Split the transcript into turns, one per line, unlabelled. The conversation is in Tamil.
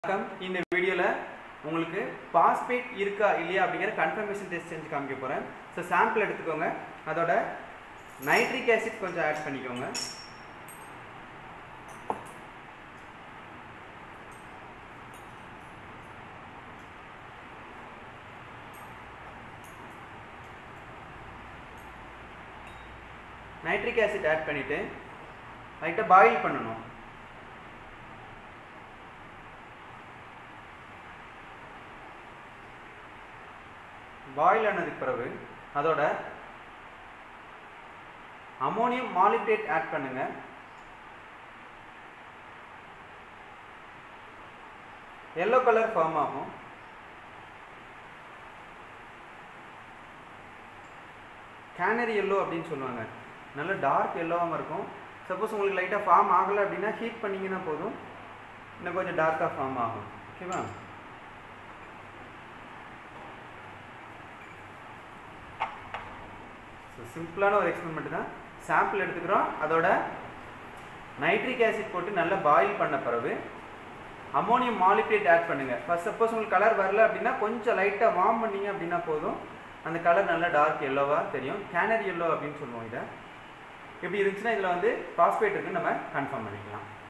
வணக்கம் இந்த வீடியோவில் உங்களுக்கு பாஸ்பேட் இருக்கா இல்லையா அப்படிங்கிற கன்ஃபர்மேஷன் டெஸ்ட் செஞ்சு காமிக்க போகிறேன் ஸோ சாம்பிள் எடுத்துக்கோங்க அதோட நைட்ரிக் ஆசிட் கொஞ்சம் ஆட் பண்ணிக்கோங்க நைட்ரிக் ஆசிட் ஆட் பண்ணிவிட்டு லைட்டாக பாயில் பண்ணணும் பாயில் ஆனதுக்கு பிறகு அதோட அமோனியம் மாலிப்டேட் ஆட் பண்ணுங்க எல்லோ கலர் ஃபார்ம் ஆகும் கேனரி எல்லோ அப்படின்னு சொல்லுவாங்க நல்ல டார்க் எல்லோவாக இருக்கும் சப்போஸ் உங்களுக்கு லைட்டாக ஃபார்ம் ஆகலை அப்படின்னா ஹீட் பண்ணிங்கன்னா போதும் இன்னும் கொஞ்சம் டார்க்காக ஃபார்ம் ஆகும் ஓகேவா ஸோ சிம்பிளான ஒரு எக்ஸ்பெரிமெண்ட் தான் சாம்பிள் எடுத்துக்கிறோம் அதோட நைட்ரிக் ஆசிட் போட்டு நல்லா பாயில் பண்ண பிறகு அமோனியம் மாலிபேட் ஆட் பண்ணுங்க ஃபர்ஸ்ட் சப்போஸ் உங்களுக்கு கலர் வரல அப்படின்னா கொஞ்சம் லைட்டாக வார்ம் பண்ணீங்க அப்படின்னா போதும் அந்த கலர் நல்லா டார்க் எல்லோவாக தெரியும் கேனரி எல்லோ அப்படின்னு சொல்லுவோம் இதை இப்படி இருந்துச்சுன்னா இதில் வந்து பாஸ்பேட் இருக்குன்னு நம்ம கன்ஃபார்ம் பண்ணிக்கலாம்